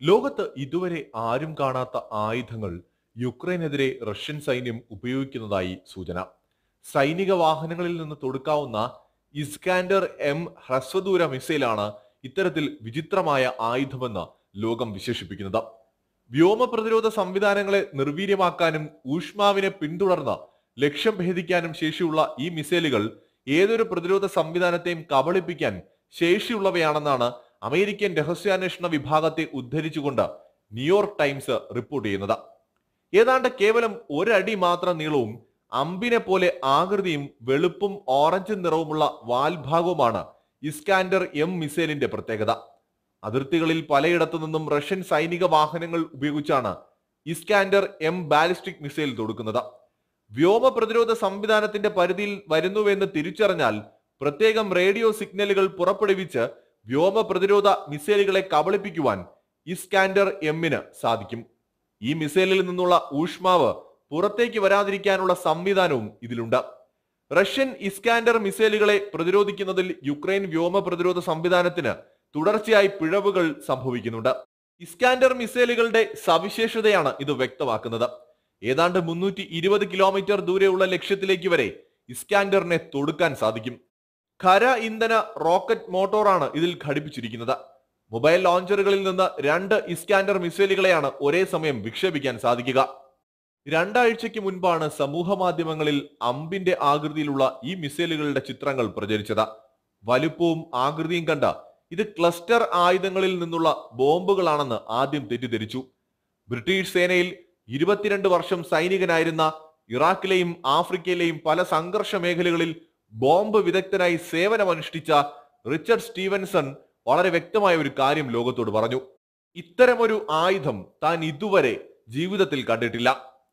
ലോകത്ത് ഇതുവരെ ആരും കാണാത്ത ആയുധങ്ങൾ യുക്രൈനെതിരെ റഷ്യൻ സൈന്യം ഉപയോഗിക്കുന്നതായി സൂചന സൈനിക വാഹനങ്ങളിൽ നിന്ന് തൊടുക്കാവുന്ന ഇസ്കാൻഡർ എം ഹ്രസ്വദൂര മിസൈലാണ് ഇത്തരത്തിൽ വിചിത്രമായ ആയുധമെന്ന് ലോകം വിശേഷിപ്പിക്കുന്നത് വ്യോമ പ്രതിരോധ സംവിധാനങ്ങളെ നിർവീര്യമാക്കാനും ഊഷ്മാവിനെ പിന്തുടർന്ന് ലക്ഷ്യം ഭേദിക്കാനും ശേഷിയുള്ള ഈ മിസൈലുകൾ ഏതൊരു പ്രതിരോധ സംവിധാനത്തെയും കബളിപ്പിക്കാൻ ശേഷിയുള്ളവയാണെന്നാണ് അമേരിക്കൻ രഹസ്യാന്വേഷണ വിഭാഗത്തെ ഉദ്ധരിച്ചുകൊണ്ട് ന്യൂയോർക്ക് ടൈംസ് റിപ്പോർട്ട് ചെയ്യുന്നത് ഏതാണ്ട് കേവലം ഒരടി മാത്രം നീളവും അമ്പിനെ പോലെ ആകൃതിയും വെളുപ്പും ഓറഞ്ച് നിറവുമുള്ള വാൽഭാഗവുമാണ് ഇസ്കാൻഡർ എം മിസൈലിന്റെ പ്രത്യേകത അതിർത്തികളിൽ പലയിടത്തു നിന്നും റഷ്യൻ സൈനിക വാഹനങ്ങൾ ഉപയോഗിച്ചാണ് ഇസ്കാൻഡർ എം ബാലിസ്റ്റിക് മിസൈൽ തൊടുക്കുന്നത് വ്യോമ പ്രതിരോധ സംവിധാനത്തിന്റെ പരിധിയിൽ വരുന്നുവെന്ന് തിരിച്ചറിഞ്ഞാൽ പ്രത്യേകം റേഡിയോ സിഗ്നലുകൾ പുറപ്പെടുവിച്ച് വ്യോമ പ്രതിരോധ മിസൈലുകളെ കബളിപ്പിക്കുവാൻ ഇസ്കാൻഡർ എമ്മിന് സാധിക്കും ഈ മിസൈലിൽ നിന്നുള്ള ഊഷ്മാവ് പുറത്തേക്ക് വരാതിരിക്കാനുള്ള സംവിധാനവും ഇതിലുണ്ട് റഷ്യൻ ഇസ്കാൻഡർ മിസൈലുകളെ പ്രതിരോധിക്കുന്നതിൽ യുക്രൈൻ വ്യോമ പ്രതിരോധ സംവിധാനത്തിന് തുടർച്ചയായി പിഴവുകൾ സംഭവിക്കുന്നുണ്ട് ഇസ്കാൻഡർ മിസൈലുകളുടെ സവിശേഷതയാണ് ഇത് വ്യക്തമാക്കുന്നത് ഏതാണ്ട് മുന്നൂറ്റി ഇരുപത് കിലോമീറ്റർ ദൂരെയുള്ള ലക്ഷ്യത്തിലേക്ക് വരെ ഇസ്കാൻഡറിനെ തൊടുക്കാൻ സാധിക്കും ഖര ഇന്ധന റോക്കറ്റ് മോട്ടോറാണ് ഇതിൽ ഘടിപ്പിച്ചിരിക്കുന്നത് മൊബൈൽ ലോഞ്ചറുകളിൽ നിന്ന് രണ്ട് ഇസ്കാൻഡർ മിസൈലുകളെയാണ് ഒരേ സമയം വിക്ഷേപിക്കാൻ സാധിക്കുക രണ്ടാഴ്ചയ്ക്ക് മുൻപാണ് സമൂഹ മാധ്യമങ്ങളിൽ അമ്പിന്റെ ആകൃതിയിലുള്ള ഈ മിസൈലുകളുടെ ചിത്രങ്ങൾ പ്രചരിച്ചത് വലുപ്പവും ആകൃതിയും കണ്ട ഇത് ക്ലസ്റ്റർ ആയുധങ്ങളിൽ നിന്നുള്ള ബോംബുകളാണെന്ന് ആദ്യം തെറ്റിദ്ധരിച്ചു ബ്രിട്ടീഷ് സേനയിൽ ഇരുപത്തിരണ്ട് വർഷം സൈനികനായിരുന്ന ഇറാഖിലെയും ആഫ്രിക്കയിലെയും പല സംഘർഷ മേഖലകളിൽ ബോംബ് വിദഗ്ധനായി സേവനമനുഷ്ഠിച്ച റിച്ചർഡ് സ്റ്റീവൻസൺ വളരെ വ്യക്തമായ ഒരു കാര്യം ലോകത്തോട് പറഞ്ഞു ഇത്തരമൊരു ആയുധം താൻ ഇതുവരെ ജീവിതത്തിൽ കണ്ടിട്ടില്ല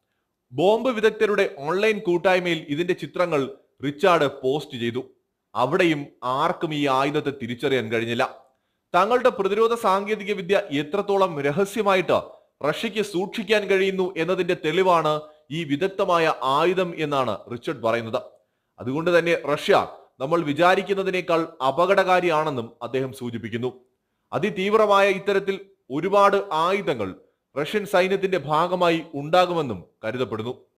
ബോംബ് വിദഗ്ധരുടെ ഓൺലൈൻ കൂട്ടായ്മയിൽ ഇതിന്റെ ചിത്രങ്ങൾ റിച്ചാർഡ് പോസ്റ്റ് ചെയ്തു അവിടെയും ആർക്കും ഈ ആയുധത്തെ തിരിച്ചറിയാൻ കഴിഞ്ഞില്ല തങ്ങളുടെ പ്രതിരോധ സാങ്കേതിക വിദ്യ എത്രത്തോളം രഹസ്യമായിട്ട് റഷ്യക്ക് സൂക്ഷിക്കാൻ കഴിയുന്നു എന്നതിന്റെ തെളിവാണ് ഈ വിദഗ്ധമായ ആയുധം എന്നാണ് റിച്ചർഡ് പറയുന്നത് അതുകൊണ്ട് തന്നെ റഷ്യ നമ്മൾ വിചാരിക്കുന്നതിനേക്കാൾ അപകടകാരിയാണെന്നും അദ്ദേഹം സൂചിപ്പിക്കുന്നു അതിതീവ്രമായ ഇത്തരത്തിൽ ഒരുപാട് ആയുധങ്ങൾ റഷ്യൻ സൈന്യത്തിന്റെ ഭാഗമായി ഉണ്ടാകുമെന്നും കരുതപ്പെടുന്നു